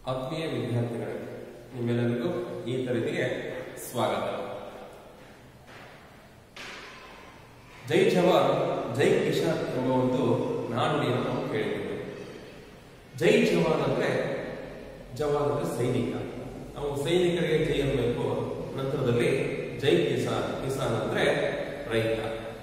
ಆತ್ಮೀಯ ವಿದ್ಯಾರ್ಥಿಗಳೇ ನಿಮ್ಮೆಲ್ಲರಿಗೂ ಈ ತರಗತಿಗೆ ಸ್ವಾಗತ ಜೈ ಜವಾನ್ ಜೈ ಕಿಶಾನ್ ಎಂಬ ಒಂದು ನಾನುಡಿಯನ್ನು ನಾವು ಕೇಳಿದ್ದೇವೆ ಜೈ ಜವಾನ್ ಅಂದ್ರೆ ಜವಾನ್ ಅಂದ್ರೆ ಸೈನಿಕ ನಾವು ಸೈನಿಕರಿಗೆ ಜೈ ಅನ್ನಬೇಕು ನಂತರದಲ್ಲಿ ಜೈ ಕಿಸಾನ್ ಕಿಸಾನ್ ಅಂದ್ರೆ ರೈತ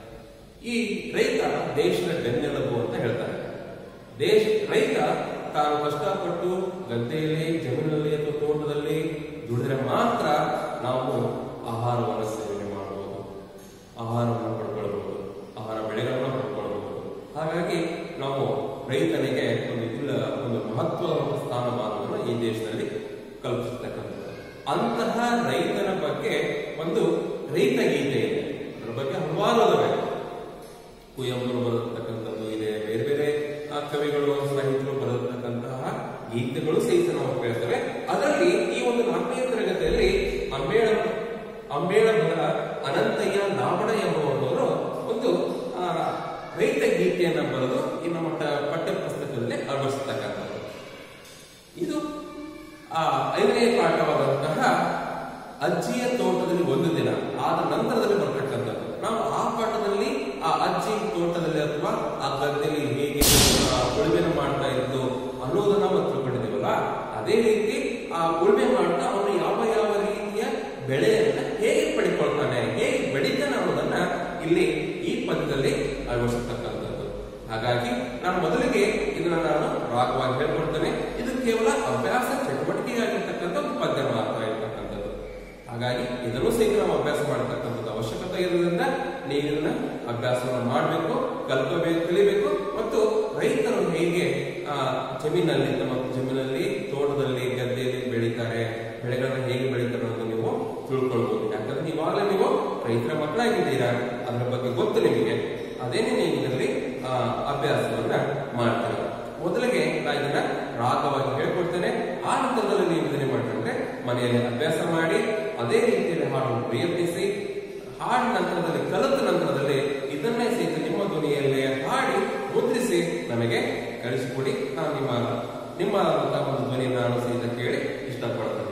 ಈ ರೈತ ದೇಶದ ಬೆನ್ನೆಲುಬು ಅಂತ ಹೇಳ್ತಾರೆ ದೇಶ ರೈತ ತಾನು ಕಷ್ಟಪಟ್ಟು ಗದ್ದೆಯಲ್ಲಿ ಜಮೀನಲ್ಲಿ ಅಥವಾ ತೋಟದಲ್ಲಿ ದುಡಿದ್ರೆ ಮಾತ್ರ ನಾವು ಆಹಾರವನ್ನು ಸೇವನೆ ಮಾಡಬಹುದು ಆಹಾರವನ್ನು ಪಡ್ಕೊಳ್ಬಹುದು ಆಹಾರ ಬೆಳೆಗಳನ್ನು ಪಡ್ಕೊಳ್ಬಹುದು ಹಾಗಾಗಿ ನಾವು ರೈತನಿಗೆ ಒಂದು ಇಲ್ಲ ಒಂದು ಮಹತ್ವದ ಸ್ಥಾನಮಾನವನ್ನು ಈ ದೇಶದಲ್ಲಿ ಕಲ್ಪಿಸತಕ್ಕಂಥದ್ದು ಅಂತಹ ರೈತನ ಬಗ್ಗೆ ಒಂದು ರೈತ ಗೀತೆ ಇದೆ ಅದರ ಬಗ್ಗೆ ಹಲವಾರು ಅದಾವೆ ಕುವೆಂಪು ಬರತಕ್ಕಂಥದ್ದು ಇದೆ ಬೇರೆ ಬೇರೆ ಆ, ಕವಿಗಳು ಸಾಹಿತ್ಯಗಳು ಬರತಕ್ಕಂತಹ ಗೀತೆಗಳು ಸಹಿತ ನಾವು ಕೇಳ್ತೇವೆ ಅದರಲ್ಲಿ ಈ ಒಂದು ನಾಲ್ಕನೇ ತರಗತಿಯಲ್ಲಿ ಅಂಬೇಳ ಅಂಬೇಳಮರ ಅನಂತಯ್ಯ ನಾವಡ ಎಂಬುವವರು ಒಂದು ಆ, ರೈತ ಗೀತೆಯನ್ನ ಬರೆದು ಈ ನಮ್ಮ ಟ- ಪಠ್ಯ ಪುಸ್ತಕದಲ್ಲಿ ಅಳವಡಿಸತಕ್ಕಂಥದ್ದು ಇದು ಆ ಐದನೇ ಪಾಠವಾದಂತಹ ಅಜ್ಜಿಯ ತೋಟದಲ್ಲಿ ಒಂದು ದಿನ ಆದ ನಂತರದಲ್ಲಿ ಬರ್ತಕ್ಕಂಥದ್ದು ನಾವು ಆ ಪಾಠದಲ್ಲಿ ಆ ಅಜ್ಜಿ ತೋಟದಲ್ಲಿ ಅಥವಾ ಆ ಗದ್ದೆಯಲ್ಲಿ ಹೇಗೆ ಆ ಉಳುಮೆನ ಮಾಡ್ತಾ ಇದ್ದು ಅನ್ನೋದನ್ನ ನಾವು ತಿಳ್ಕೊಂಡಿದ್ದೀವಲ್ಲ ಅದೇ ರೀತಿ ಆ ಉಳುಮೆ ಮಾಡ್ತಾ ಅವನು ಯಾವ ಯಾವ ರೀತಿಯ ಬೆಳೆಯನ್ನ ಹೇಗೆ ಪಡಿಕೊಳ್ತಾನೆ ಹೇಗೆ ಬೆಳಿತಾನೆ ಅನ್ನೋದನ್ನ ಇಲ್ಲಿ ಈ ಪದ್ಯದಲ್ಲಿ ಅಳವಡಿಸತಕ್ಕಂಥದ್ದು ಹಾಗಾಗಿ ನಾನು ಮೊದಲಿಗೆ ಇದನ್ನ ನಾನು ರಾಗವಾಗಿ ಹೇಳ್ಕೊಡ್ತೇನೆ ಇದು ಕೇವಲ ಅಭ್ಯಾಸ ಚಟುವಟಿಕೆಯಾಗಿರ್ತಕ್ಕಂಥ ಒಂದು ಪದ್ಯ ಮಾತ್ರ ಇರ್ತಕ್ಕಂಥದ್ದು ಹಾಗಾಗಿ ಇದನ್ನು ಸಹಿತ ನಾವು ಅಭ್ಯಾಸ ಮಾಡತಕ್ಕಂಥದ್ದು ಅವಶ್ಯಕತೆ ಇರೋದ್ರಿಂದ ನೀವು ಇದನ್ನ ಅಭ್ಯಾಸವನ್ನು ಮಾಡಬೇಕು ಕಲ್ಪಬೇಕು ತಿಳಿಬೇಕು ಮತ್ತು ರೈತರು ಹೇಗೆ ಆ ಜಮೀನಲ್ಲಿ ತಮ್ಮ ಜಮೀನಲ್ಲಿ ತೋಟದಲ್ಲಿ ಗದ್ದೆಯಲ್ಲಿ ಬೆಳೀತಾರೆ ಬೆಳೆಗಳನ್ನ ಹೇಗೆ ಬೆಳೀತಾರೆ ಅನ್ನೋದು ನೀವು ತಿಳ್ಕೊಳ್ಬಹುದು ಯಾಕಂದ್ರೆ ಇವಾಗಲೇ ನೀವು ರೈತರ ಮಕ್ಕಳಾಗಿದ್ದೀರಾ ಅದರ ಬಗ್ಗೆ ಗೊತ್ತು ನಿಮಗೆ ಅದೇನೇ ನೀವು ಇದರಲ್ಲಿ ಆ, ಅಭ್ಯಾಸವನ್ನ ಮಾಡ್ತೀರಿ ಮೊದಲಿಗೆ ನಾನು ಇದನ್ನ ರಾಗವಾಗಿ ಹೇಳ್ಕೊಡ್ತೇನೆ ಆ ನಂತರದಲ್ಲಿ ನೀವು ಇದನ್ನೇ ಮಾಡ್ಕೊಂಡ್ರೆ ಮನೆಯಲ್ಲಿ ಅಭ್ಯಾಸ ಮಾಡಿ ಅದೇ ರೀತಿಯಲ್ಲಿ ಹಾಡನ್ನು ಪ್ರಯತ್ನಿಸಿ ಹಾಡಿನ ನಂತರದಲ್ಲಿ ಕಲಿತ ನಂತರದಲ್ಲಿ ಇದನ್ನೇ ಸಹಿತ ನಿಮ್ಮ ಧ್ವನಿಯಲ್ಲೇ ಹಾಡಿ ಮುದ್ರಿಸಿ ನಮಗೆ ಕಳಿಸಿಕೊಡಿ ನಾನು ನಿಮ್ಮ ನಿಮ್ಮ ಒಂದು ಧ್ವನಿಯನ್ನು ನಾನು ಸಹಿತ ಕೇಳಿ ಇಷ್ಟಪಡ್ತೇನೆ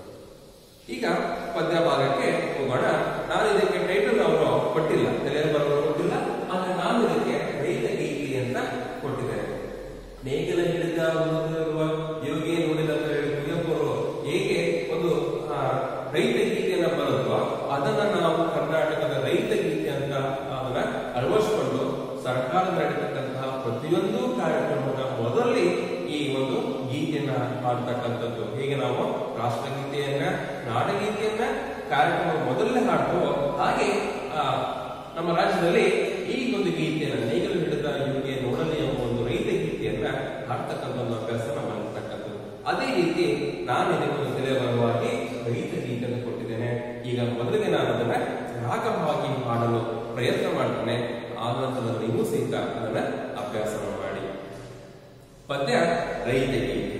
ಈಗ ಪದ್ಯ ಭಾಗಕ್ಕೆ ಹೋಗೋಣ ನಾನು ಇದಕ್ಕೆ ಟೈಟಲ್ ಅವರು ಕೊಟ್ಟಿಲ್ಲ ತಲೆಯಲ್ಲಿ ಬರೋರು ಕೊಟ್ಟಿಲ್ಲ ಆದ್ರೆ ನಾನು ಇದಕ್ಕೆ ರೈತ ಗೀತಿ ಅಂತ ಕೊಟ್ಟಿದ್ದೇನೆ ನೇಗಿಲ ಹಿಡಿದ ಊರಿರುವ ಯೋಗಿ ನುಡಿದ ಅಂತ ಹೇಳಿ ಕುವೆಂಪು ಅವರು ಹೇಗೆ ಒಂದು ಆ, ರೈತ ಗೀತೆಯನ್ನ ಬರೆದ್ವೋ ಅದನ್ನ ನಾವು ಕರ್ನಾಟಕದ ರೈತ ಗೀತೆ ಅಂತ ಅದನ್ನ ಅಳವಡಿಸಿಕೊಂಡು ಸರ್ಕಾರ ನಡೀತಕ್ಕಂತಹ ಪ್ರತಿಯೊಂದು ಕಾರ್ಯಕ್ರಮದ ಮೊದಲಲ್ಲಿ ಈ ಒಂದು ಗೀತೆಯನ್ನ ಹಾಡ್ತಕ್ಕಂಥದ್ದು ಹೀಗೆ ನಾವು ರಾಷ್ಟ್ರಗೀತೆಯನ್ನ ನಾಡಗೀತೆಯನ್ನ ಕಾರ್ಯಕ್ರಮ ಮೊದಲನೇ ಹಾಡ್ತೇವೋ ಹಾಗೆ ಆ, ನಮ್ಮ ರಾಜ್ಯದಲ್ಲಿ ಈ ಒಂದು ಗೀತೆಯನ್ನ ನೇಗಲು ಹಿಡಿದ ಇವರಿಗೆ ನೋಡಲಿ ಎಂಬ ಒಂದು ರೈತ ಗೀತೆಯನ್ನ ಹಾಡ್ತಕ್ಕಂಥ ಒಂದು ಅಭ್ಯಾಸ ನಮ್ಮಲ್ಲಿರ್ತಕ್ಕಂಥದ್ದು ಅದೇ ರೀತಿ ನಾನು ಇದಕ್ಕೆ ಒಂದು ತಿಳಿಯಬರವಾಗಿ ರೈತ ಗೀತೆಯನ್ನು ಕೊಟ್ಟಿದ್ದೇನೆ ಈಗ ಮೊದಲಿಗೆ ನಾನು ಅದನ್ನ ರಾಗವಾಗಿ ಹಾಡಲು ಪ್ರಯತ್ನ ಮಾಡ್ತೇನೆ ಆದ ನಂತರ ನೀವು ಸಹಿತ ಅದನ್ನ ಅಭ್ಯಾಸ ಮಾಡಿ ಪದ್ಯ ರೈತ ಗೀತೆ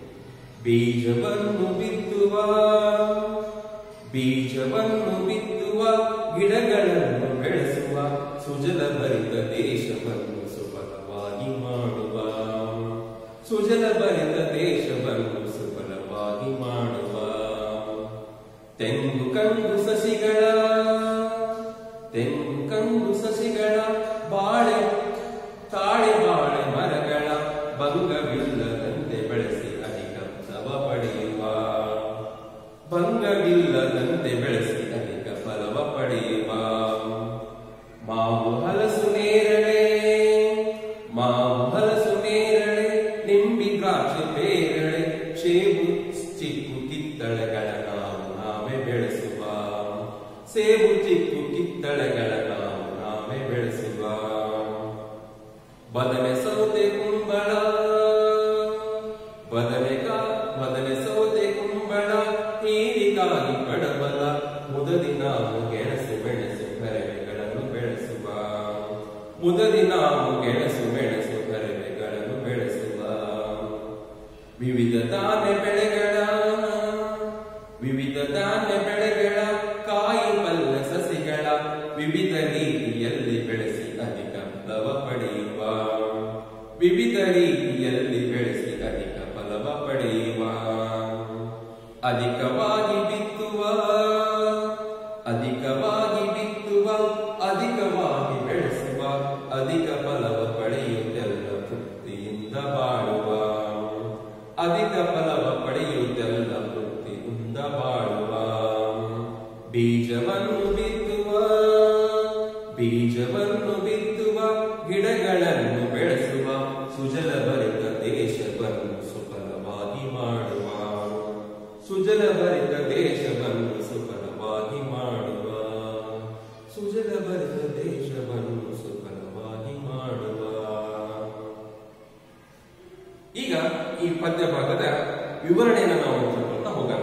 ಬೀಜವನ್ನು ಬಿತ್ತುವ ಬೀಜವನ್ನು ಬಿತ್ತುವ ಗಿಡಗಳನ್ನು ಬೆಳೆಸುವ ಸುಜಲ ಭರಿತ ದೇಶವನ್ನು ಸುಫಲವಾಗಿ ಮಾಡುವ ಸುಜಲ ಭರಿತ ದೇಶವನ್ನು ಸುಫಲವಾಗಿ ಮಾಡುವ ತೆಂಗು ಕಂಡು ಸಸಿಗಳ ತೆಂಗು ಕಂಡು ಸಸಿಗಳ ಬಾಳೆ ತಾಳೆ ಬಾಳೆ ಮರಗಳ ಭಂಗವಿಲ್ಲದಂತೆ ಬೆಳೆಸಿ ಅಧಿಕ ಫಲವ ಪಡೆಯುವ ಭಂಗವಿಲ್ಲದಂತೆ ಬೆಳೆಸಿ ಅಧಿಕ ಫಲವ ಪಡೆಯುವ ಮಾವು ಹಲಸು ನೇರಳೆ ಮಾವು ಹಲಸು ನೇರಳೆ ನಿಂಬಿ ದ್ರಾಕ್ಷಿ ಪೇರಳೆ ಸೇಬು ಚಿಕ್ಕು ಕಿತ್ತಳೆಗಳ ನಾವು ನಾವೇ ಬೆಳೆಸುವ ಸೇಬು ಚಿಕ್ಕು ಕಿತ್ತಳೆಗಳ ನಾವು ನಾವೇ ಬೆಳೆಸುವ ಬದನೆ ಸೌತೆ ಕುಂಬಳ ಬದನೆ ಕಾ ಬದನೆ ಸೌತೆ ಕುಂಬಳ ಹೀರಿಕಾಯಿ ಪಡಬಲ ಮುದದಿ ನಾವು ಗೆಣಸು ಮೆಣಸು ಕರೆವೆಗಳನ್ನು ಬೆಳೆಸುವ ಮುದದಿ ನಾವು ಗೆಣಸು ಮೆಣಸು ಕರೆವೆಗಳನ್ನು ಬೆಳೆಸುವ ವಿವಿಧ ಧಾನ್ಯ ಬೆಳೆಗಳ ವಿವಿಧ ಧಾನ್ಯ ಬೆಳೆಗಳ ಕಾಯಿ ಪಲ್ಯ ಸಸಿಗಳ ವಿವಿಧ ರೀತಿಯಲ್ಲಿ ಬೆಳೆಸಿ ಅಧಿಕ ಫಲವ ಪಡೆಯುವ ವಿವಿಧ ರೀತಿಯಲ್ಲಿ ಬೆಳೆಸಿ ಅಧಿಕ ಫಲವ ಪಡೆಯುವ ವೃತ್ತಿಯಿಂದ ಬಾಳುವ ಅಧಿಕ ಫಲವ ಪಡೆಯುವುದೆಲ್ಲ ವೃತ್ತಿಯಿಂದ ಬಾಳುವ ಬೀಜವನ್ನು ಬಿತ್ತುವ ಬೀಜವನ್ನು ಬಿತ್ತುವ ಗಿಡಗಳನ್ನು ಬೆಳೆಸುವ ಸುಜಲ ಭರಿತ ದೇಶವನ್ನು ಸುಫಲವಾಗಿ ಮಾಡುವ ಸುಜಲ ಭರಿತ ದೇಶವನ್ನು ಸುಫಲವಾಗಿ ಮಾಡುವ ಸುಜಲ ಭರಿತ ದೇಶವನ್ನು ಸುಫಲವಾಗಿ ಮಾಡುವ ಈಗ ಈ ಪದ್ಯ ಭಾಗದ ವಿವರಣೆಯನ್ನು ನಾವು ತಿಳ್ಕೊಳ್ತಾ ಹೋಗೋಣ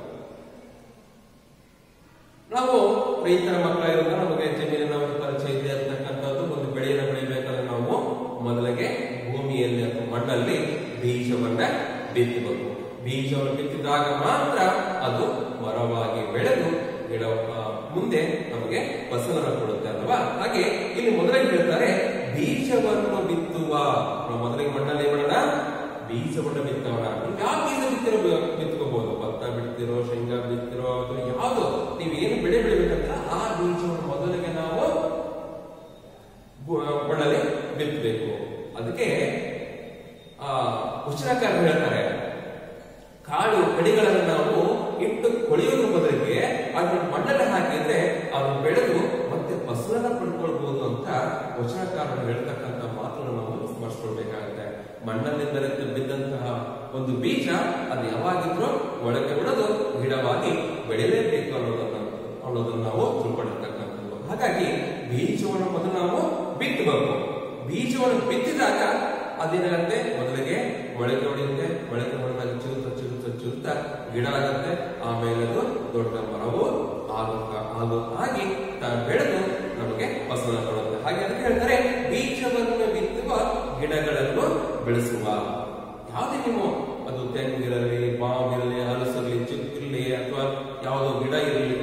ನಾವು ರೈತರ ಮಕ್ಕಳಾಗಿರೋದು ನಮಗೆ ಜಮೀನಿನ ಒಂದು ಪರಿಚಯ ಇದೆ ಅಂತಕ್ಕಂಥದ್ದು ಒಂದು ಬೆಳೆಯನ್ನು ಬೆಳಿಬೇಕಾದ್ರೆ ನಾವು ಮೊದಲಿಗೆ ಭೂಮಿಯಲ್ಲಿ ಅಥವಾ ಮಣ್ಣಲ್ಲಿ ಬೀಜವನ್ನ ಬಿತ್ತಬೇಕು ಬೀಜವನ್ನು ಬಿತ್ತಿದಾಗ ಮಾತ್ರ ಅದು ಮರವಾಗಿ ಬೆಳೆದು ಗಿಡ ಆ, ಮುಂದೆ ನಮಗೆ ಫಸಲನ್ನು ಕೊಡುತ್ತೆ ಅಲ್ವಾ ಹಾಗೆ ಇಲ್ಲಿ ಮೊದಲಿಗೆ ಹೇಳ್ತಾರೆ ಬೀಜವನ್ನು ಬಿತ್ತುವ ನಾವು ಮೊದಲಿಗೆ ಮಣ್ಣಲ್ಲಿ ಏನ್ ಮಾಡೋಣ ಬೀಜವನ್ನು ಬಿತ್ತೋಣ ನೀವು ಯಾವ ಬೀಜ ಬಿತ್ತಿರೋ ಬಿತ್ಕೋಬಹುದು ಭತ್ತ ಬಿಡ್ತಿರೋ ಶೇಂಗಾ ಬಿತ್ತಿರೋ ಅದು ಯಾವುದು ನೀವು ಏನು ಬೆಳೆ ಬೆಳಿಬೇಕಂತ ಆ ಬೀಜವನ್ನು ಮೊದಲಿಗೆ ನಾವು ಬು- ಮಣ್ಣಲ್ಲಿ ಬಿತ್ತಬೇಕು ಅದಕ್ಕೆ ಆ ಉಚ್ಚನಕಾರರು ಹೇಳ್ತಾರೆ ಕಾಳು ಕಡಿಗಳನ್ನು ನಾವು ಇಟ್ಟು ಕೊಳೆಯೋದ್ರ ಬದಲಿಗೆ ಅದನ್ನ ಮಣ್ಣಲ್ಲಿ ಹಾಕಿದ್ರೆ ಅದು ಬೆಳೆದು ಮತ್ತೆ ಫಸಲನ್ನ ಪಡ್ಕೊಳ್ಬಹುದು ಅಂತ ವಚನಕಾರರು ಹೇಳ್ತಕ್ಕಂಥ ಮಾತನ್ನು ನಾವು ಸ್ಮರಿಸ್ಕೊಳ್ಬೇಕಾಗುತ್ತೆ ಮಣ್ಣಲ್ಲಿ ಬೆರೆತು ಬಿದ್ದಂತಹ ಒಂದು ಬೀಜ ಅದು ಯಾವಾಗಿದ್ರೂ ಒಳಗೆ ಬಿಡೋದು ಗಿಡವಾಗಿ ಬೆಳೆಯಲೇಬೇಕು ಅನ್ನೋದನ್ನ ಅನ್ನೋದನ್ನ ನಾವು ತಿಳ್ಕೊಂಡಿರ್ತಕ್ಕಂಥದ್ದು ಹಾಗಾಗಿ ಬೀಜವನ್ನು ಮೊದಲು ನಾವು ಬಿತ್ತಬೇಕು ಬೀಜವನ್ನು ಬಿತ್ತಿದಾಗ ಅದೇನಾಗತ್ತೆ ಮೊದಲಿಗೆ ಮೊಳಕೆ ಹೊಡೆಯುತ್ತೆ ಮೊಳಕೆ ಹೊಡೆದಾಗ ಚಿಗುತ್ತ ಚಿಗುತ್ತ ಚಿಗುತ್ತ ಗಿಡ ಆಗುತ್ತೆ ಆಮೇಲೆ ಅದು ದೊಡ್ಡ ಮರವು ಆಗುತ್ತ ಆಗೋ ಆಗಿ ತಾ- ಬೆಳೆದು ನಮಗೆ ಫಸಲ ಕೊಡುತ್ತೆ ಹಾಗೆ ಅದಕ್ಕೆ ಹೇಳ್ತಾರೆ ಬೀಜವನ್ನು ಬಿತ್ತುವ ಗಿಡಗಳನ್ನು ಬೆಳೆಸುವ ಯಾವುದೇ ನೀವು ಅದು ತೆಂಗಿರಲಿ ಬಾವಿರಲಿ ಹಲಸಲ್ಲಿ ಚಿಕ್ಕಿರಲಿ ಅಥವಾ ಯಾವುದೋ ಗಿಡ ಇರಲಿ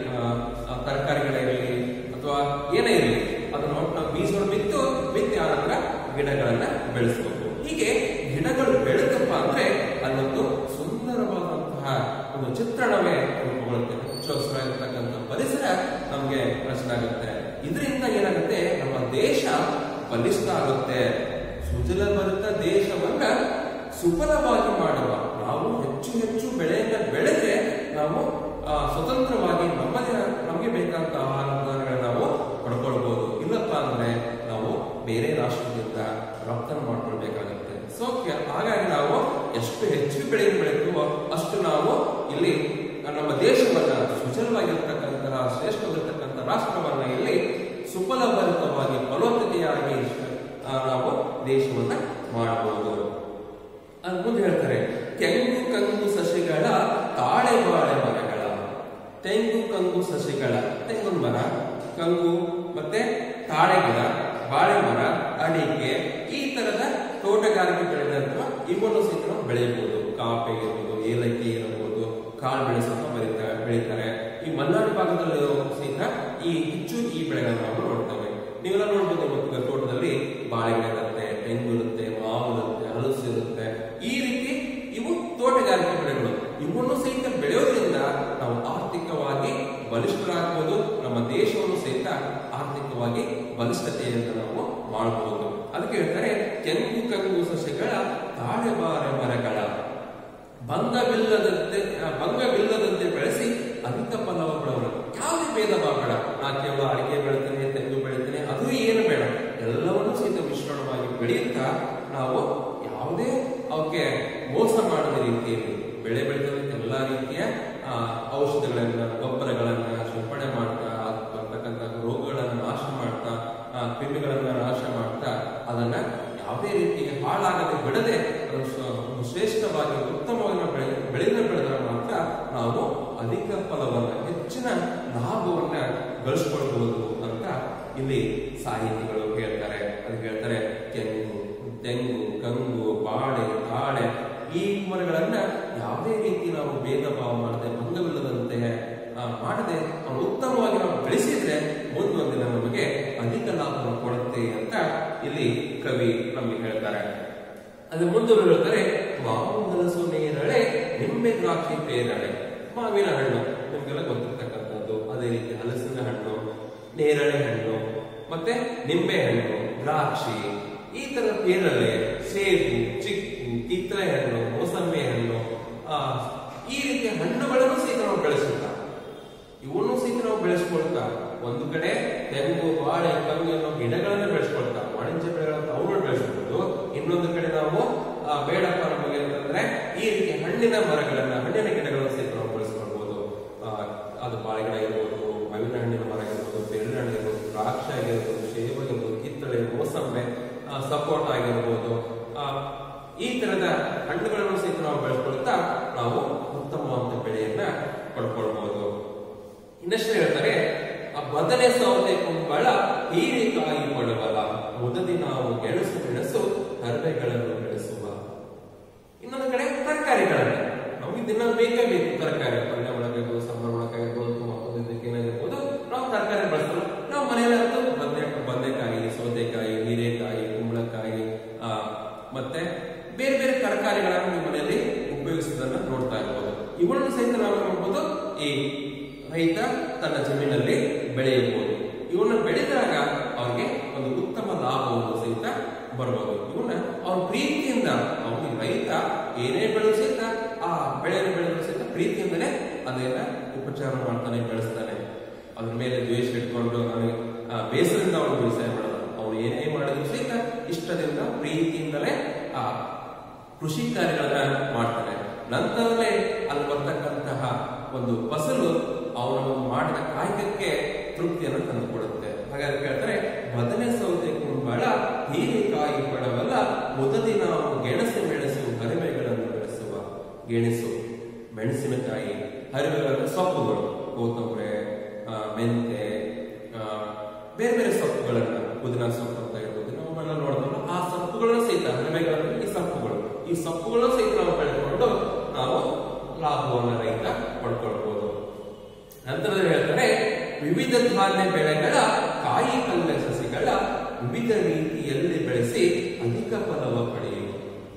ತರಕಾರಿ ಗಿಡ ಇರಲಿ ಅಥವಾ ಏನೇ ಇರಲಿ ಅದನ್ನ ಒಟ್ಟು ನಾವು ಬೀಜವನ್ನು ಬಿತ್ತು ಬಿತ್ತಿ ಆ ನಂತರ ಗಿಡಗಳನ್ನ ಬೆಳೆಸಬೇಕು ಹೀಗೆ ಗಿಡಗಳು ಬೆಳೆದಪ್ಪ ಅಂದ್ರೆ ಅಲ್ಲೊಂದು ಸುಂದರವಾದಂತಹ ಒಂದು ಚಿತ್ರಣವೇ ರೂಪುಗೊಳ್ಳುತ್ತೆ ಹಚ್ಚ ಹಸಿರಾಗಿರ್ತಕ್ಕಂಥ ಪರಿಸರ ನಮಗೆ ರಚನೆ ಆಗುತ್ತೆ ಇದರಿಂದ ಏನಾಗುತ್ತೆ ನಮ್ಮ ದೇಶ ಬಲಿಷ್ಠ ಆಗುತ್ತೆ ಸುಜಲ ಭರಿತ ದೇಶವನ್ನ ಸುಫಲವಾಗಿ ಮಾಡುವ ನಾವು ಹೆಚ್ಚು ಹೆಚ್ಚು ಬೆಳೆಯನ್ನ ಬೆಳೆದ್ರೆ ನಾವು ಆ, ಸ್ವತಂತ್ರವಾಗಿ ನಮ್ಮದೇ ನಮಗೆ ಬೇಕಾದಂತ ಆಹಾರ ಪದಾರ್ಥಗಳನ್ನ ನಾವು ಪಡ್ಕೊಳ್ಬಹುದು ಇಲ್ಲಪ್ಪ ಅಂದ್ರೆ ನಾವು ಬೇರೆ ರಾಷ್ಟ್ರದಿಂದ ರಫ್ತನ್ನು ಮಾಡ್ಕೊಳ್ಬೇಕಾಗುತ್ತೆ ಸೊ ಹಾಗಾಗಿ ನಾವು ಎಷ್ಟು ಹೆಚ್ಚು ಬೆಳೆಯನ್ನು ಬೆಳೆಯುತ್ತೋ ಅಷ್ಟು ನಾವು ಇಲ್ಲಿ ನಮ್ಮ ದೇಶವನ್ನ ಸುಜಲವಾಗಿರ್ತಕ್ಕಂತಹ ಶ್ರೇಷ್ಠವಾಗಿರ್ತಕ್ಕಂಥ ರಾಷ್ಟ್ರವನ್ನ ಇಲ್ಲಿ ಸುಫಲಭರಿತವಾಗಿ ಫಲೋತ್ತತೆಯಾಗಿ ಆ, ನಾವು ದೇಶವನ್ನ ಮಾಡಬಹುದು ಅದು ಮುಂದೆ ಹೇಳ್ತಾರೆ ತೆಂಗು ಕಂಗು ಸಸಿಗಳ ತಾಳೆ ಬಾಳೆ ಮರಗಳ ತೆಂಗು ಕಂಗು ಸಸಿಗಳ ತೆಂಗಿನ ಮರ ಕಂಗು ಮತ್ತೆ ತಾಳೆ ಗಿಡ ಬಾಳೆ ಮರ ಅಡಿಕೆ ಈ ತರದ ತೋಟಗಾರಿಕೆ ಬೆಳೆದಂತಹ ಇವನ್ನು ಸಹಿತ ನಾವು ಬೆಳೆಯಬಹುದು ಕಾಫಿ ಇರ್ಬೋದು ಏಲಕ್ಕಿ ಇರಬಹುದು ಕಾಳು ಬೆಳೆಸೋಕೆ ಬೆಳೀತಾರೆ ಬೆಳೀತಾರೆ ಈ ಮಲೆನಾಡು ಭಾಗದಲ್ಲಿ ಸಹಿತ ಈ ಹೆಚ್ಚು ಈ ಬೆಳೆಗಳನ್ನ ನಾವು ನೋಡ್ತೇವೆ ನೀವೆಲ್ಲ ನೋಡ್ಬೋದು ಇವತ್ತು ತೋಟದಲ್ಲಿ ಬಾಳೆ ಗಿಡ ಇರುತ್ತೆ ತೆಂಗು ಇರುತ್ತೆ ಮಾವು ಇರುತ್ತೆ ಹಲಸು ಇರುತ್ತೆ ಈ ರೀತಿ ಇವು ತೋಟಗಾರಿಕೆ ಬೆಳೆಗಳು ಇವನ್ನು ಸಹಿತ ಬೆಳೆಯೋದ್ರಿಂದ ನಾವು ಆರ್ಥಿಕವಾಗಿ ಬಲಿಷ್ಠರಾಗಬಹುದು ನಮ್ಮ ದೇಶವನ್ನು ಸಹಿತ ಆರ್ಥಿಕವಾಗಿ ಬಲಿಷ್ಠತೆಯಿಂದ ನಾವು ಮಾಡಬಹುದು ಅದಕ್ಕೆ ಹೇಳ್ತಾರೆ ಕೆಂಪು ಕಂಗು ಸಸ್ಯಗಳ ತಾಳೆಬಾರೆ ಮರಗಳ ಭಂಗವಿಲ್ಲದಂತೆ ಆ, ಭಂಗವಿಲ್ಲದಂತೆ ಬೆಳೆಸಿ ಅಧಿಕ ಫಲವ ಬಿಡೋಣ ಯಾವುದೇ ಭೇದ ಭಾವ ಬೇಡ ನಾ ಕೇವಲ ಅಡಿಕೆ ಬೆಳಿತೇನೆ ತೆಂಗು ಬೆಳಿತೇನೆ ಅದು ಏನು ಬೇಡ ಎಲ್ಲವನ್ನೂ ಸಹಿತ ಮಿಶ್ರಣವಾಗಿ ಬೆಳೆಯುತ್ತಾ ನಾವು ಯಾವುದೇ ಅವಕ್ಕೆ ಮೋಸ ಮಾಡದ ರೀತಿಯಲ್ಲಿ ಬೆಳೆ ಬೆಳೆದ ಎಲ್ಲ ರೀತಿಯ ಆ, ಔಷಧಿಗಳನ್ನ ಗೊಬ್ಬರಗಳನ್ನ ಸಿಂಪಡಣೆ ಮಾಡ್ತಾ ಅದಕ್ಕೆ ಬರ್ತಕ್ಕಂಥ ರೋಗಗಳನ್ನ ನಾಶ ಮಾಡ್ತಾ ಆ, ಕ್ರಿಮಿಗಳನ್ನ ನಾಶ ಮಾಡ್ತಾ ಅದನ್ನ ಯಾವುದೇ ರೀತಿಗೆ ಹಾಳಾಗದೆ ಬಿಡದೆ ಅದನ್ನು ಶ್ರ- ಒಂದು ಶ್ರೇಷ್ಠವಾಗಿ ಉತ್ತಮವಾಗಿ ನಾವು ಬೆಳೆ ಬೆಳೆದ ಬೆಳೆದರೆ ಮಾತ್ರ ನಾವು ಅಧಿಕ ಫಲವನ್ನ ಹೆಚ್ಚಿನ ಲಾಭವನ್ನ ಗಳಿಸ್ಕೊಳ್ಬಹುದು ಅಂತ ಇಲ್ಲಿ ಸಾಹಿತಿಗಳು ಹೇಳ್ತಾರೆ ಅದಕ್ಕೆ ಹೇಳ್ತಾರೆ ತೆಂಗು ತೆಂಗು ಕಂಗು ಬಾಳೆ ತಾಳೆ ಈ ಮರಗಳನ್ನ ಯಾವುದೇ ರೀತಿ ನಾವು ಭೇದ ಭಾವ ಮಾಡದೆ ಭಂಗವಿಲ್ಲದಂತೆ ಆ, ಮಾಡದೆ ಅವು ಉತ್ತಮವಾಗಿ ನಾವು ಬೆಳೆಸಿದ್ರೆ ಮುಂದೊಂದಿನ ನಮಗೆ ಅಧಿಕ ಲಾಭವನ್ನು ಕೊಡುತ್ತೆ ಅಂತ ಇಲ್ಲಿ ಕವಿ ನಮಗೆ ಹೇಳ್ತಾರೆ ಅದು ಮುಂದುವರೆ ಹೇಳ್ತಾರೆ ಮಾವು ಹಲಸು ನೇರಳೆ ನಿಂಬೆ ದ್ರಾಕ್ಷಿ ಪೇರಳೆ ಮಾವಿನ ಹಣ್ಣು ನಿಮ್ಗೆಲ್ಲ ಗೊತ್ತಿರ್ತಕ್ಕಂಥದ್ದು ಅದೇ ರೀತಿ ಹಲಸಿನ ಹಣ್ಣು ನೇರಳೆ ಹಣ್ಣು ಮತ್ತೆ ನಿಂಬೆ ಹಣ್ಣು ದ್ರಾಕ್ಷಿ ಈ ತರ ಪೇರಳೆ ಸೇಬು ಚಿಕ್ಕು ಕಿತ್ತಳೆ ಹಣ್ಣು ಮೋಸಂಬಿ ಹಣ್ಣು ಆ, ಈ ರೀತಿಯ ಹಣ್ಣುಗಳನ್ನು ಸಹಿತ ನಾವು ಬೆಳೆಸುತ್ತಾ ಇವನ್ನು ಸಹಿತ ನಾವು ಬೆಳೆಸ್ಕೊಳ್ತಾ ಒಂದು ಕಡೆ ತೆಂಗು ಬಾಳೆ ಕಮ್ಮಿ ಅನ್ನೋ ಗಿಡಗಳನ್ನ ಬೆಳೆಸ್ಕೊಳ್ತಾ ವಾಣಿಜ್ಯ ಬೆಳೆಗಳನ್ನ ಅವುಗಳು ಬೆಳೆಸ್ಬೋದು ಇನ್ನೊಂದು ಕಡೆ ನಾವು ಆ, ಬೇಡಪ್ಪ ನಮಗೆ ಅಂತಂದ್ರೆ ಈ ರೀತಿ ಹಣ್ಣಿನ ಮರಗಳನ್ನ ಹಣ್ಣಿನ ಗಿಡಗಳನ್ನು ಸಹಿತ ನಾವು ಬೆಳೆಸ್ಕೊಳ್ಬಹುದು ಆ, ಅದು ಬಾಳೆ ಗಿಡ ಇರ್ಬೋದು ಮಾವಿನ ಹಣ್ಣಿನ ಮರ ಇರ್ಬೋದು ಬೆಳ್ಳ ಹಣ್ಣು ಇರ್ಬೋದು ದ್ರಾಕ್ಷಿ ಆಗಿರ್ಬೋದು ಸೇಬು ಆಗಿರ್ಬೋದು ಕಿತ್ತಳೆ ಮೋಸಂಬೆ ಆ, ಸಪೋಟ ಆಗಿರ್ಬೋದು ಆ, ಈ ತರದ ಹಣ್ಣುಗಳನ್ನು ಸಹಿತ ನಾವು ಬೆಳೆಸ್ಕೊಳ್ತಾ ನಾವು ಉತ್ತಮವಾದ ಬೆಳೆಯನ್ನ ಪಡ್ಕೊಳ್ಬಹುದು ಇನ್ನಷ್ಟು ಹೇಳ್ತಾರೆ ಆ ಬದನೆ ಸೌದೆ ಕುಂಬಳ ಹೀರೆಕಾಯಿ ಪಡವಲ ಮುದದಿ ನಾವು ಗೆಣಸು ಮೆಣಸು ಹರವೆಗಳನ್ನು ಬೆಳೆಸುವ ಇನ್ನೊಂದು ಕಡೆ ತರಕಾರಿಗಳನ್ನ ನಮಗೆ ದಿನ ಬೇಕೇ ಬೇಕು ತರಕಾರಿ ಪಲ್ಯ ಒಳಗಾಗಿರ್ಬೋದು ಸಾಂಬಾರ್ ಒಳಗಾಗಿರ್ಬೋದು ಇದಕ್ಕೆ ಏನಾಗಿರ್ಬೋದು ನಾವು ತರಕಾರಿ ಬಳಸಲ್ಲ ನಾವು ಮನೆಯಲ್ಲಂತೂ ಬದನೆ ಬದನೆಕಾಯಿ ಸೌತೆಕಾಯಿ ಹೀರೆಕಾಯಿ ಕುಂಬಳಕಾಯಿ ಆ, ಮತ್ತೆ ಬೇರೆ ಬೇರೆ ತರಕಾರಿಗಳನ್ನು ನಿಮ್ಮ ಮನೆಯಲ್ಲಿ ಉಪಯೋಗಿಸೋದನ್ನ ನೋಡ್ತಾ ಇರ್ಬೋದು ಇವುಗಳನ್ನು ಸಹಿತ ನಾವು ನೋಡ್ಬೋದು ಈ ರೈತ ತನ್ನ ಜಮೀನಲ್ಲಿ ಬೆಳೆಯಬಹುದು ಇವನ್ನ ಬೆಳೆದಾಗ ಅವ್ರಿಗೆ ಒಂದು ಉತ್ತಮ ಲಾಭವನ್ನು ಸಹಿತ ಬರ್ಬೋದು ಇವನ್ನ ಅವ್ರ ಪ್ರೀತಿಯಿಂದ ಅವನಿಗೆ ರೈತ ಏನೇ ಬೆಳೆದು ಸಹಿತ ಆ ಬೆಳೆಯನ್ನು ಬೆಳೆದು ಸಹಿತ ಪ್ರೀತಿಯಿಂದಲೇ ಅದನ್ನ ಉಪಚಾರ ಮಾಡ್ತಾನೆ ಬೆಳೆಸ್ತಾನೆ ಅದ್ರ ಮೇಲೆ ದ್ವೇಷ ಇಟ್ಕೊಂಡು ನನಗೆ ಆ, ಬೇಸರದಿಂದ ಅವನು ವ್ಯವಸಾಯ ಮಾಡಲ್ಲ ಅವನು ಏನೇ ಮಾಡಿದ್ರು ಸಹಿತ ಇಷ್ಟದಿಂದ ಪ್ರೀತಿಯಿಂದಲೇ ಆ ಕೃಷಿ ಕಾರ್ಯಗಳನ್ನ ಮಾಡ್ತಾನೆ ನಂತರದಲ್ಲೇ ಅಲ್ಲಿ ಬರ್ತಕ್ಕಂತಹ ಒಂದು ಫಸಲು ಅವನ ಒಂದು ಮಾಡಿದ ಕಾಯಕಕ್ಕೆ ತೃಪ್ತಿಯನ್ನು ತಂದುಕೊಡುತ್ತೆ ಹಾಗಾದ್ರೆ ಕೇಳ್ತಾರೆ ಬದನೆ ಸೌತೆ ಕುಂಬಳ ಹೀರೆಕಾಯಿ ಪಡವಲ್ಲ ಮುದದಿ ನಾವು ಗೆಣಸು ಮೆಣಸು ಹರಿವೆಗಳನ್ನು ಬೆಳೆಸುವ ಗೆಣಸು ಮೆಣಸಿನಕಾಯಿ ಹರಿವೆಗಳ ಸೊಪ್ಪುಗಳು ಕೊತ್ತಂಬರಿ ಆ, ಮೆಂತೆ ಆ, ಬೇರೆ ಬೇರೆ ಸೊಪ್ಪುಗಳನ್ನ ಪುದೀನ ಸೊಪ್ಪು ಅಂತ ಇರ್ಬೋದು ನಾವೆಲ್ಲ ನೋಡಿದ್ವಲ್ಲ ಆ ಸೊಪ್ಪುಗಳನ್ನ ಸಹಿತ ಹರಿವೆಗಳಲ್ಲಿ ಈ ಸೊಪ್ಪುಗಳು ಈ ಸೊಪ್ಪುಗಳನ್ನು ಸಹಿತ ನಾವು ಬೆಳೆದುಕೊಂಡು ನಾವು ಲಾಭವನ್ನು ರೈತ ಪಡ್ಕೊಳ್ಬಹುದು ನಂತರದಲ್ಲಿ ಹೇಳ್ತಾರೆ ವಿವಿಧ ಧಾನ್ಯ ಬೆಳೆಗಳ ಕಾಯಿ ಪಲ್ಯ ಸಸಿಗಳ ವಿವಿಧ ರೀತಿಯಲ್ಲಿ ಬೆಳೆಸಿ ಅಧಿಕ ಫಲವ ಪಡೆಯುವುದು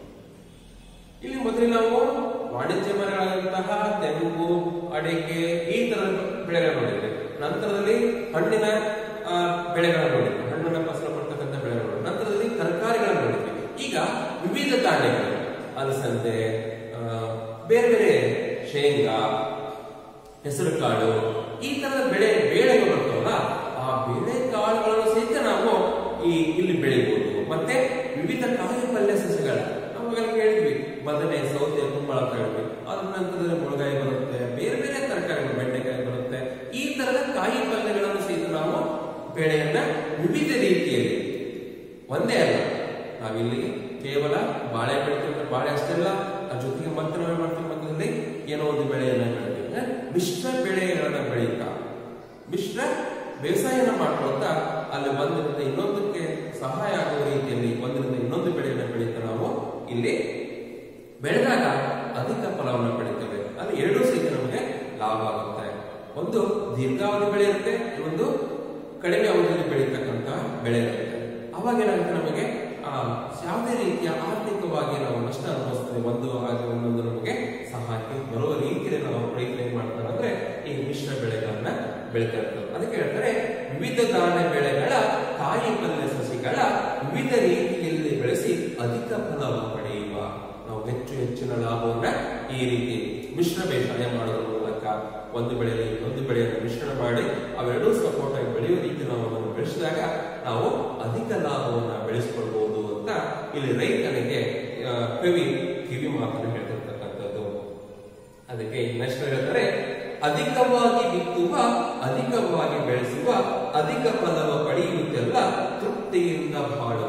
ಇಲ್ಲಿ ಮೊದಲು ನಾವು ವಾಣಿಜ್ಯ ಮರಗಳಂತಹ ತೆಂಗು ಅಡಿಕೆ ಈ ತರದ ಬೆಳೆಗಳು ನೋಡಿದ್ವಿ ನಂತರದಲ್ಲಿ ಹಣ್ಣಿನ ಆ, ಬೆಳೆಗಳನ್ನು ನೋಡಿದ್ವಿ ಹಣ್ಣಿನ ಫಸಲು ಕೊಡ್ತಕ್ಕಂಥ ಬೆಳೆಗಳು ನೋಡಿದ್ವಿ. ನಂತರದಲ್ಲಿ ತರಕಾರಿಗಳನ್ನು ನೋಡಿದ್ವಿ ಈಗ ವಿವಿಧ ಧಾನ್ಯಗಳು ಅಲಸಂದೆ ಆ, ಬೇರೆ ಬೇರೆ ಶೇಂಗಾ ಹೆಸರು ಕಾಳು ಈ ತರದ ಬೆಳೆ ಬೇಳೆಗಳು ಬರ್ತಾವಲ್ಲ ಆ ಬೇಳೆ ಕಾಳುಗಳನ್ನು ಸಹಿತ ನಾವು ಈ ಇಲ್ಲಿ ಬೆಳಿಬಹುದು ಮತ್ತೆ ವಿವಿಧ ಕಾಯಿ ಪಲ್ಯ ಸಸ್ಯಗಳ ನಾವು ಈಗಾಗಲೇ ಕೇಳಿದ್ವಿ ಬದನೆ ಸೌತೆ ಕುಂಬಳ ಅಂತ ಹೇಳಿದ್ವಿ ಅದ್ರ ನಂತರದಲ್ಲಿ ಮುಳಗಾಯಿ ಬರುತ್ತೆ ಬೇರೆ ಬೇರೆ ತರಕಾರಿಗಳು ಬೆಂಡೆಕಾಯಿ ಬರುತ್ತೆ ಈ ತರದ ಕಾಯಿ ಪಲ್ಯಗಳನ್ನು ಸಹಿತ ನಾವು ಬೆಳೆಯನ್ನ ವಿವಿಧ ರೀತಿಯಲ್ಲಿ ಒಂದೇ ಅಲ್ಲ ನಾವಿಲ್ಲಿ ಕೇವಲ ಬಾಳೆ ಬೆಳಿತೀವಿ ಬಾಳೆ ಅಷ್ಟೇ ಅಲ್ಲ ಅದ್ರ ಜೊತೆಗೆ ಮತ್ತೆ ನಾವೇನ್ ಮಾಡ್ತೀವಿ ಮಧ್ಯದಲ್ಲಿ ಏನೋ ಒಂದು ಬೆಳೆಯನ್ನ ಬೆಳಿತೀವಿ ಅಂದ್ರೆ ಮಿಶ್ರ ಬೆಳೆಗಳನ್ನ ಬೆಳೀತಾ ಮಿಶ್ರ ಬೇಸಾಯನ ಮಾಡ್ಕೊಳ್ತಾ ಅಲ್ಲಿ ಒಂದರಿಂದ ಇನ್ನೊಂದಕ್ಕೆ ಸಹಾಯ ಆಗುವ ರೀತಿಯಲ್ಲಿ ಒಂದರಿಂದ ಇನ್ನೊಂದು ಬೆಳೆಯನ್ನ ಬೆಳೀತಾ ನಾವು ಇಲ್ಲಿ ಬೆಳೆದಾಗ ಅಧಿಕ ಫಲವನ್ನು ಪಡಿತೇವೆ ಅಲ್ಲಿ ಎರಡೂ ಸಹಿತ ನಮಗೆ ಲಾಭ ಆಗುತ್ತೆ ಒಂದು ದೀರ್ಘಾವಧಿ ಬೆಳೆ ಇರುತ್ತೆ ಇನ್ನೊಂದು ಕಡಿಮೆ ಅವಧಿಯಲ್ಲಿ ಬೆಳೀತಕ್ಕಂತ ಬೆಳೆ ಇರುತ್ತೆ ಅವಾಗ ಏನಾಗುತ್ತೆ ನಮಗೆ ಆ ಯಾವುದೇ ರೀತಿಯ ಆರ್ಥಿಕವಾಗಿ ನಾವು ನಷ್ಟ ಅನುಭವಿಸ್ತೇವೆ ಒಂದು ಹಾಗೆ ಒಂದೊಂದು ನಮಗೆ ಸಹಾಯಕ್ಕೆ ಬರುವ ರೀತಿಯಲ್ಲಿ ನಾವು ರೈತ ಏನ್ ಮಾಡ್ತಾರೆ ಅಂದ್ರೆ ಈ ಮಿಶ್ರ ಬೆಳೆಗಳನ್ನ ಬೆಳಿತಾ ಇರ್ತಾರೆ ಅದಕ್ಕೆ ಹೇಳ್ತಾರೆ ವಿವಿಧ ಧಾನ್ಯ ಬೆಳೆಗಳ ಕಾಯಿ ಪಲ್ಯ ಸಸಿಗಳ ವಿವಿಧ ರೀತಿಯಲ್ಲಿ ಬೆಳೆಸಿ ಅಧಿಕ ಫಲವನ್ನು ಪಡೆಯುವ ನಾವು ಹೆಚ್ಚು ಹೆಚ್ಚಿನ ಲಾಭವನ್ನ ಈ ರೀತಿ ಮಿಶ್ರ ಬೇಸಾಯ ಮಾಡೋದ್ರ ಮೂಲಕ ಒಂದು ಬೆಳೆಯಲ್ಲಿ ಇನ್ನೊಂದು ಬೆಳೆಯನ್ನು ಮಿಶ್ರಣ ಮಾಡಿ ಅವೆರಡೂ ಸಪೋರ್ಟ್ ಆಗಿ ಬೆಳೆಯುವ ರೀತಿ ನಾವು ಅದನ್ನು ಬೆಳೆಸಿದಾಗ ನಾವು ಅಧಿಕ ಲಾಭವನ್ನ ಬೆಳೆಸಿಕೊಳ್ಬಹುದು ಅಂತ ಇಲ್ಲಿ ರೈತನಿಗೆ ಆ, ಕವಿ ಕಿವಿ ಮಾತನ್ನು ಹೇಳ್ತಿರ್ತಕ್ಕಂಥದ್ದು ಅದಕ್ಕೆ ಇನ್ನಷ್ಟು ಹೇಳ್ತಾರೆ ಅಧಿಕವಾಗಿ ಬಿತ್ತುವ ಅಧಿಕವಾಗಿ ಬೆಳೆಸುವ ಅಧಿಕ ಫಲವ ಪಡೆಯುವುದೆಲ್ಲ ತೃಪ್ತಿಯಿಂದ ಬಾಳುವ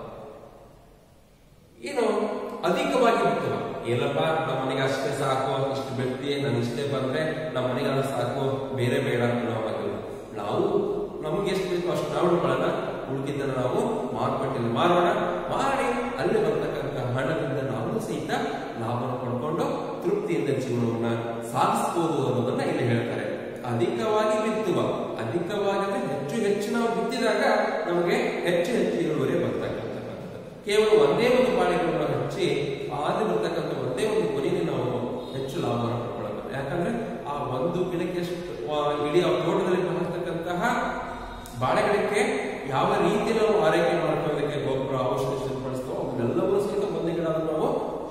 ಏನು ಅಧಿಕವಾಗಿ ಬಿತ್ತುವ ಏನಪ್ಪ ನಮ್ಮ ಮನೆಗೆ ಅಷ್ಟೇ ಸಾಕು ಇಷ್ಟು ಬಿಡ್ತಿ ನಾನು ಇಷ್ಟೇ ಬಂದ್ರೆ ನಮ್ಮ ಮನೆಗೆ ಅದು ಸಾಕು ಬೇರೆ ಬೇಡ ಅಂತ ನಾವು ಆಗಿಲ್ಲ ನಾವು ನಮ್ಗೆ ಎಷ್ಟು ಬೇಕೋ ಅಷ್ಟು ನಾವು ಇಟ್ಕೊಳ್ಳೋಣ ಉಳಿದಿದ್ದನ್ನು ನಾವು ಮಾರುಕಟ್ಟೆಯಲ್ಲಿ ಮಾರೋಣ ಮಾರಿ ಅಲ್ಲಿ ಬರ್ತಕ್ಕಂಥ ಹಣದಿಂದ ನಾವು ಸಹಿತ ಲಾಭ ಪಡ್ಕೊಂಡು ತೃಪ್ತಿಯಿಂದ ಜೀವನವನ್ನ ಸಾಗಿಸಬಹುದು ಅನ್ನೋದನ್ನ ಇಲ್ಲಿ ಹೇಳ್ತಾರೆ ಅಧಿಕವಾಗಿ ಬಿತ್ತುವ ಅಧಿಕವಾಗಿ ಅಂದ್ರೆ ಹೆಚ್ಚು ಹೆಚ್ಚು ನಾವು ಬಿತ್ತಿದಾಗ ನಮಗೆ ಹೆಚ್ಚು ಹೆಚ್ಚು ಇಳುವರಿ ಬರ್ತಕ್ಕಂಥದ್ದು ಕೇವಲ ಒಂದೇ ಒಂದು ಬಾಳೆಗಳನ್ನು ಹಚ್ಚಿ ಆದಿ ಬರ್ತಕ್ಕಂಥ ಒಂದೇ ಒಂದು ಕೊನೆಯಲ್ಲಿ ನಾವು ಹೆಚ್ಚು ಲಾಭವನ್ನು ಪಡ್ಕೊಳ್ಳೋದು ಯಾಕಂದ್ರೆ ಆ ಒಂದು ಗಿಡಕ್ಕೆ ಎಷ್ಟು ಆ, ಇಡೀ ಆ ತೋಟದಲ್ಲಿ ಬರ್ತಕ್ಕಂತಹ ಬಾಳೆಗಿಡಕ್ಕೆ ಯಾವ ರೀತಿ ನಾವು ಆರೈಕೆ ಮಾಡ್ಕೊಳ್ಳೋದಕ್ಕೆ ಗೊಬ್ಬರ ಔಷಧಿ ಸಿಂಪಡಿಸ್ತೋ ಅವನ್ನೆಲ್ಲವೂ ಸಹಿತ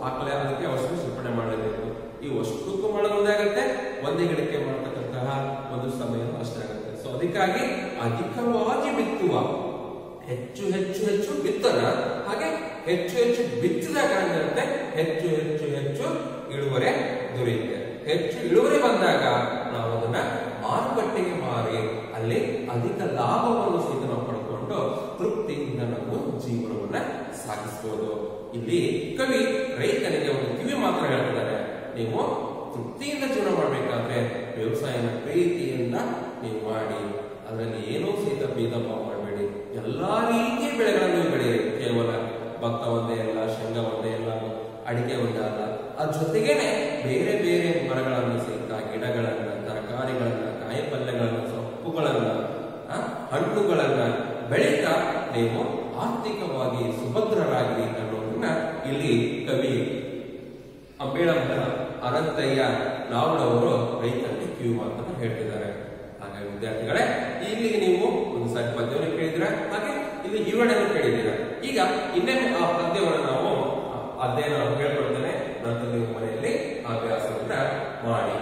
ಹಾಕಲೇ ಅದಕ್ಕೆ ಔಷಧಿ ಸಿಂಪಡಣೆ ಮಾಡಲೇಬೇಕು ಈ ಅಷ್ಟಕ್ಕೂ ಮಾಡೋದು ಒಂದೇ ಆಗುತ್ತೆ ಒಂದೇ ಗಿಡಕ್ಕೆ ಮಾಡತಕ್ಕಂತಹ ಒಂದು ಸಮಯ ಅಷ್ಟೇ ಆಗುತ್ತೆ ಸೊ ಅದಕ್ಕಾಗಿ ಅಧಿಕವಾಗಿ ಬಿತ್ತುವ ಹೆಚ್ಚು ಹೆಚ್ಚು ಹೆಚ್ಚು ಬಿತ್ತನ ಹಾಗೆ ಹೆಚ್ಚು ಹೆಚ್ಚು ಬಿತ್ತಿದ ಕಾರಣದಂತೆ ಹೆಚ್ಚು ಹೆಚ್ಚು ಹೆಚ್ಚು ಇಳುವರಿ ದೊರೆಯುತ್ತೆ ಹೆಚ್ಚು ಇಳುವರಿ ಬಂದಾಗ ನಾವು ಅದನ್ನ ಮಾರುಕಟ್ಟೆಗೆ ಮಾರಿ ಅಲ್ಲಿ ಅಧಿಕ ಲಾಭವನ್ನು ಸಹಿತ ನಾವು ಪಡ್ಕೊಂಡು ತೃಪ್ತಿಯಿಂದ ನಾವು ಜೀವನವನ್ನ ಸಾಗಿಸಬಹುದು ಇಲ್ಲಿ ಕವಿ ರೈತನಿಗೆ ಒಂದು ಕಿವಿ ಮಾತ್ರ ಹೇಳ್ತಿದ್ದಾರೆ ನೀವು ತೃಪ್ತಿಯಿಂದ ಜೀವನ ಮಾಡಬೇಕಾದ್ರೆ ವ್ಯವಸಾಯನ ಪ್ರೀತಿಯಿಂದ ನೀವು ಮಾಡಿ ಅದರಲ್ಲಿ ಏನೂ ಸಹಿತ ಭೇದ ಭಾವ ಮಾಡಬೇಡಿ ಎಲ್ಲಾ ರೀತಿಯ ಬೆಳೆಗಳನ್ನು ನೀವು ಬೆಳೆಯಿರಿ ಕೇವಲ ಭತ್ತ ಒಂದೇ ಅಲ್ಲ ಶೇಂಗಾ ಒಂದೇ ಅಲ್ಲ ಅಡಿಕೆ ಒಂದೇ ಅಲ್ಲ ಅದ್ರ ಜೊತೆಗೇನೆ ಬೇರೆ ಬೇರೆ ಮರಗಳನ್ನು ಸಹಿತ ಗಿಡಗಳನ್ನ ತರಕಾರಿಗಳನ್ನ ಕಾಯಿಪಲ್ಯಗಳನ್ನ ಸೊಪ್ಪುಗಳನ್ನ ಆ, ಹಣ್ಣುಗಳನ್ನ ಬೆಳೀತಾ ನೀವು ಆರ್ಥಿಕವಾಗಿ ಸುಭದ್ರರಾಗಿ ಅನ್ನೋದನ್ನ ಇಲ್ಲಿ ಕವಿ ಅಂಬೇಳಂತ ಅನಂತಯ್ಯ ನಾವಡವರು ರೈತರಿಗೆ ಕಿವಿ ಮಾತನ್ನು ಹೇಳ್ತಿದ್ದಾರೆ ಹಾಗಾಗಿ ವಿದ್ಯಾರ್ಥಿಗಳೇ ಇಲ್ಲಿಗೆ ನೀವು ಒಂದು ಸಾರಿ ಪದ್ಯವನ್ನು ಕೇಳಿದಿರ ಹಾಗೆ ಇಲ್ಲಿ ವಿವರಣೆಯನ್ನು ಕೇಳಿದ್ದೀರ ಈಗ ಇನ್ನೊಮ್ಮೆ ಆ ಪದ್ಯವನ್ನು ನಾವು ಆ ಅಧ್ಯಯನ ನಾನು ಹೇಳ್ಕೊಡ್ತೇನೆ ನಂತರ ನೀವು ಮನೆಯಲ್ಲಿ ಅಭ್ಯಾಸವನ್ನ ಮಾಡಿ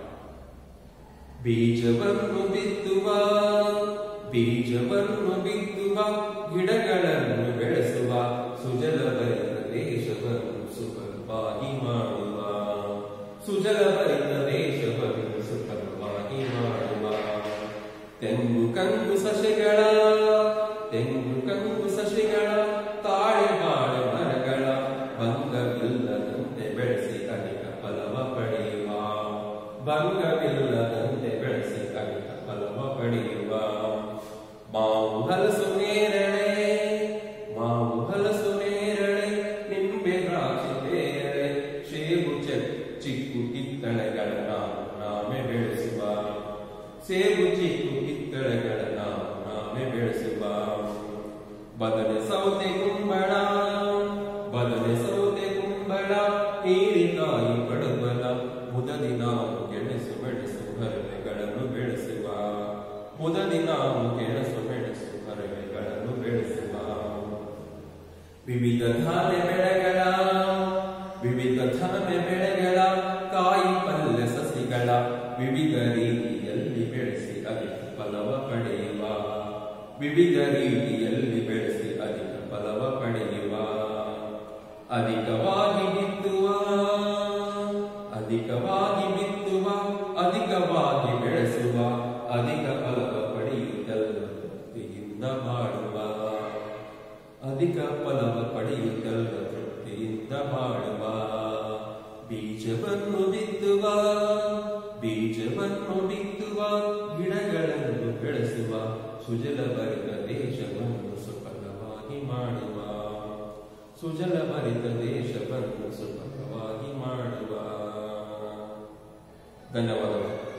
ಬೀಜವನ್ನು ಬಿತ್ತುವ ಬೀಜವನ್ನು ಬಿತ್ತುವ ಗಿಡಗಳನ್ನು ಬೆಳೆಸುವ ಸುಜಲ ಭರಿತ ದೇಶವನ್ನು ಸುಖವಾಗಿ ಮಾಡುವ ಸುಜಲ ಭರಿತ ದೇಶವನ್ನು ಸುಖವಾಗಿ ಮಾಡುವ ತೆಂಗು ಕಂಗು ಸಸಿಗಳ ತೆಂಗು ಕಂಗು ಸಸಿಗಳ ತಾಳೆ ಬಾಳೆ ಮರಗಳ ಭಂಗವಿಲ್ಲದಂತೆ ಬೆಳೆಸಿ ಅಧಿಕ ಫಲವ ಪಡೆಯುವ ಭಂಗವಿಲ್ಲದಂತೆ ಬೆಳೆಸಿ ಅಧಿಕ ಫಲವ ಪಡೆಯುವ ಮಾವು ಹಲಸು ನೇರಳೆ ಮಾವು ಹಲಸು ನೇರಳೆ ನಿಂಬೆ ದ್ರಾಕ್ಷಿ ನೇರಳೆ ಸೇಬು ಚ- ಚಿಕ್ಕು ಕಿತ್ತಳೆಗಳ ನಾವು ನಾಮೆ ಬೆಳೆಸುವ ಸೇಬು ಚಿಕ್ಕು ಕಿತ್ತಳೆಗಳ ನಾವು ನಾಮೆ ಬೆಳೆಸುವ ಬದನೆ ಸೌತೆ ಕುಂಬಳ ಬದನೆ ಸೌತೆ ಕುಂಬಳ ಹೀರಿಕಾಯಿ ಪಡುವಲ ಮುದದಿ ನಾವು ಗೆಣಸು ಮೆಣಸು ಹರವೆಗಳನ್ನು ಬೆಳೆಸುವ ಮುದದಿ ನಾವು ಗೆಣಸು ಮೆಣಸು ಹರವೆಗಳನ್ನು ಬೆಳೆಸುವ ವಿವಿಧ ಧಾನ್ಯ ಬೆಳೆಗಳ ವಿವಿಧ ಧಾನ್ಯ ಬೆಳೆಗಳ ಕಾಯಿ ಪಲ್ಯ ಸಸಿಗಳ ವಿವಿಧ ರೀತಿಯಲ್ಲಿ ಬೆಳೆಸಿ ಅಧಿಕ ಫಲವ ಪಡೆಯುವ ವಿವಿಧ ರೀತಿಯಲ್ಲಿ ಬೆಳೆಸಿ ಅಧಿಕ ಫಲವ ಪಡೆಯುವ ಅಧಿಕವಾಗಿ ಬಿತ್ತುವ ಅಧಿಕವಾಗಿ ಬಿತ್ತುವ ಅಧಿಕವಾಗಿ ಬೆಳೆಸುವ ಅಧಿಕ ಫಲವ ಪಡೆಯುತ್ತಲ್ಲ ತೃಪ್ತಿಯಿಂದ ಮಾಡುವ ಅಧಿಕ ಫಲವ ಪಡೆಯುತ್ತಲ್ಲ ತೃಪ್ತಿಯಿಂದ ಬಾಳುವ ಬೀಜವನ್ನು ಬಿತ್ತುವ ಬೀಜವನ್ನು ಬಿತ್ತುವ ಗಿಡಗಳನ್ನು ಬೆಳೆಸುವ ಸುಜಲ ಭರಿತ ದೇಶವನ್ನು ಸುಫಲವಾಗಿ ಮಾಡುವ ಸುಜಲ ಭರಿತ ದೇಶವನ್ನು ಸುಫಲವಾಗಿ ಮಾಡುವ ಧನ್ಯವಾದಗಳು